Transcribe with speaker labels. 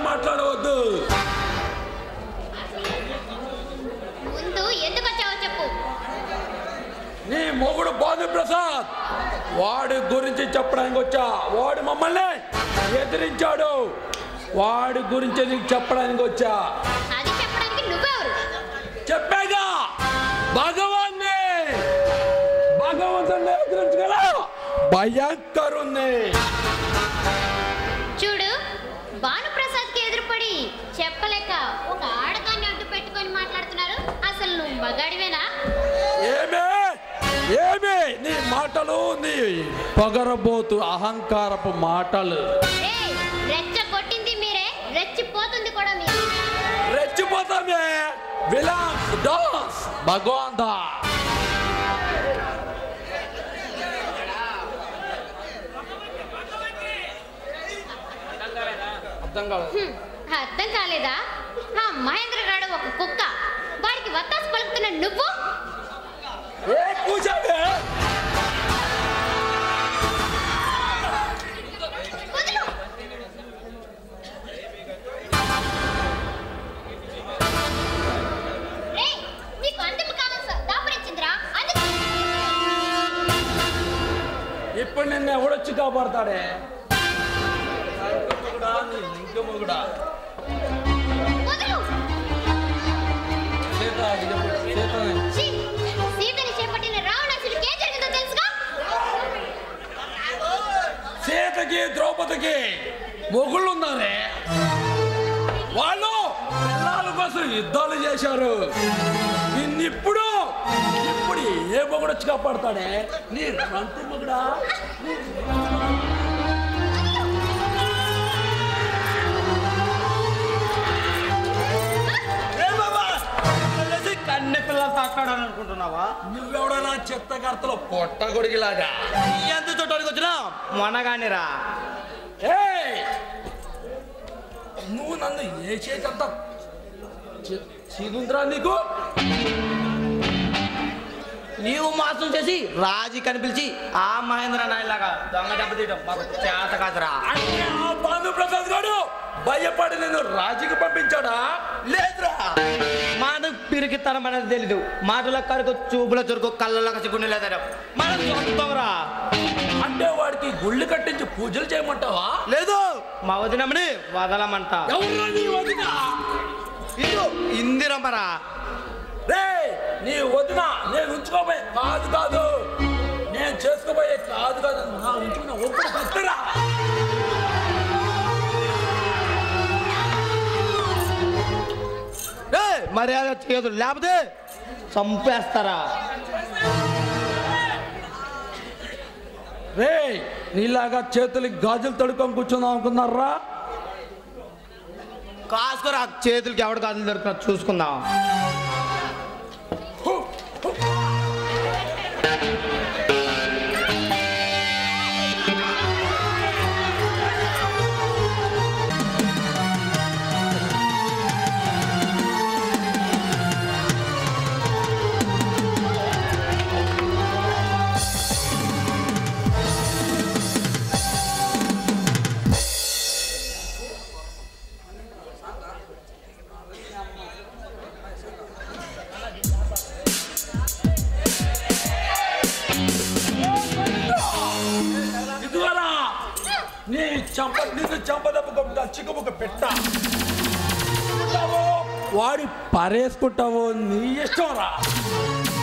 Speaker 1: మాట్లాడవద్దు
Speaker 2: ముందు ఎందుకు వచ్చావో చెప్పు
Speaker 1: నీ మొగుడు బాను ప్రసాద్ వాడి గురించి చెప్పడానికి వచ్చా వాడు మమ్మల్ని ఎదిరించాడు వాడి గురించి నీకు చెప్పడానికి వచ్చా
Speaker 2: అది చెప్పడానికి నువ్వెవరు
Speaker 1: చెప్పాగా భగవాన్ని భగవంతుని ఎదిరించగల భయంకరుణ్ణి
Speaker 2: చూడు భానుప్రసాద్ కి ఎదురుపడి చెప్పలేక ఒక ఆడదాన్ని అడ్డు పెట్టుకొని మాట్లాడుతున్నారు అసలు నువ్వు మగాడివేనా
Speaker 1: ఏమే ఏమే నీ మాటలు నీ పొగరబోతు అహంకారపు మాటలు
Speaker 2: ఏయ్, రెచ్చ కొట్టింది మీరే రెచ్చిపోతుంది కూడా మీరు
Speaker 1: రెచ్చిపోతామే విలాస్ డాస్ భగవంత అర్థం కాదు
Speaker 2: హ్మ్, అర్థం కాలేదా ఆ మహేంద్ర గాడు ఒక కుక్క వాడికి వత్తాసు పలుకుతున్న నువ్వు
Speaker 1: ఏ కూర్చోవే
Speaker 2: వదులు రేయ్, నీకు అంతిమ కాలం స- దాపురించిందిరా అందుకే
Speaker 1: ఇప్పుడు నిన్ను ఎవడొచ్చి కాపాడతాడే మొగుడా, నీ లింగ మొగుడా.
Speaker 2: వదులు
Speaker 1: సీత, ఇది చెప్పు, సీతని.
Speaker 2: ఛీ, సీతని చేపట్టిన రావణాసుడికి ఏం జరిగిందో తెలుసుగా
Speaker 1: సీతకి ద్రౌపదికి మొగుళ్ళు ఉన్నారే వాళ్ళు పిల్లల కోసం యుద్ధాలు చేశారు నిన్నిప్పుడు ఇప్పుడు ఏ మొగుడు వచ్చి కాపాడతాడే నీ రంకు మొగుడా నీ
Speaker 3: కన్నె పిల్లలతో ఆటాడాలని అనుకుంటున్నావా
Speaker 1: నువ్వెవడనా చెత్త కర్తలో పొట్ట కొడిగిలాగా
Speaker 3: ఎంత చూడటానికి వచ్చినా మొనగానిరా
Speaker 1: ఏయ్! నువ్వు నన్ను ఏ చేతంత చీదుందిరా నీకు
Speaker 3: నీవు మోసం చేసి రాజీ కనిపించి ఆ మహేంద్ర నాయలాగా దొంగ దెబ్బతీయడం మాకు చేత కాదురా
Speaker 1: అంటే ఆ భానుప్రసాద్ గారు భయపడి నేను రాజీకి పంపించాడా
Speaker 3: లేదురా మనం పిరికితనం అనేది తెలీదు మాటల కరకు చూపుల చురుకు కళ్ళలో కసి గుండె లేదరా మనం చూస్తాంరా
Speaker 1: అంటే వాడికి గుళ్ళు కట్టించి పూజలు చేయమంటావా
Speaker 3: లేదు మా వదినమ్మని వదలమంట
Speaker 1: ఎవరు నీ వదిన
Speaker 3: ఇదిగో ఇందిరమ్మరా
Speaker 1: రే నీ వదిన నేను ఉంచుకోబోయే కాదు కాదు నేను చేసుకోబోయే కాదు కాదు నా ఉంచుకున్న ఒప్పుడు కత్తరా
Speaker 3: ఏ మర్యాద చేయదు లేకపోతే చంపేస్తారా
Speaker 1: రే నీలాగా చేతులకి గాజులు తడుకొని కూర్చుందాం అనుకున్నారా
Speaker 3: కాసుకురా చేతులకి ఎవడు కాదు దొరుకుతున్నా చూసుకుందాం
Speaker 1: ఇదిగోరా నీ చంప నిన్ను చంపదప్పుకుంటా చిక్కుముక్క పెట్ట ఉంటావో, వాడి పరేసుకుంటావో నీ ఇష్టం రా